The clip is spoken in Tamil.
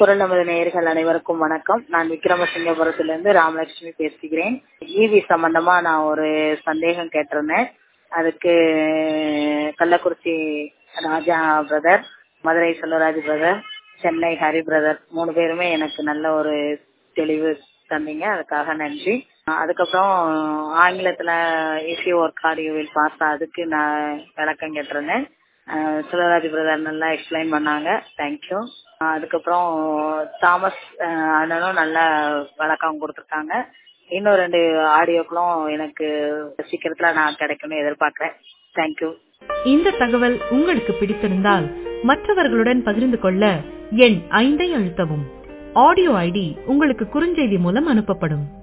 குரல் நமது நேயர்கள் அனைவருக்கும் வணக்கம் நான் விக்ரமசிங்கபுரத்திலிருந்து ராமலட்சுமி பேசுகிறேன் ஈவி சம்பந்தமா நான் ஒரு சந்தேகம் கேட்டிருந்தேன் அதுக்கு Kallakurichi Raja brother Madurai Selvaraj brother Chennai Hari brother மூணு பேருமே எனக்கு நல்ல ஒரு தெளிவு தந்தீங்க அதுக்காக நன்றி அதுக்கப்புறம் ஆங்கிலத்துல if you work hard you will pass அதுக்கு நான் விளக்கம் கேட்டிருந்தேன் சுலராஜ் பிரதர் நல்லா எக்ஸ்பிளைன் பண்ணாங்க தேங்க்யூ அதுக்கப்புறம் தாமஸ் அண்ணனும் நல்ல விளக்கம் கொடுத்துருக்காங்க இன்னும் ரெண்டு ஆடியோக்களும் எனக்கு சீக்கிரத்துல நான் கிடைக்கும்னு எதிர்பார்க்கிறேன் தேங்க்யூ இந்த தகவல் உங்களுக்கு பிடித்திருந்தால் மற்றவர்களுடன் பகிர்ந்து கொள்ள எண் ஐந்தை அழுத்தவும் ஆடியோ ஐடி உங்களுக்கு குறுஞ்செய்தி மூலம் அனுப்பப்படும்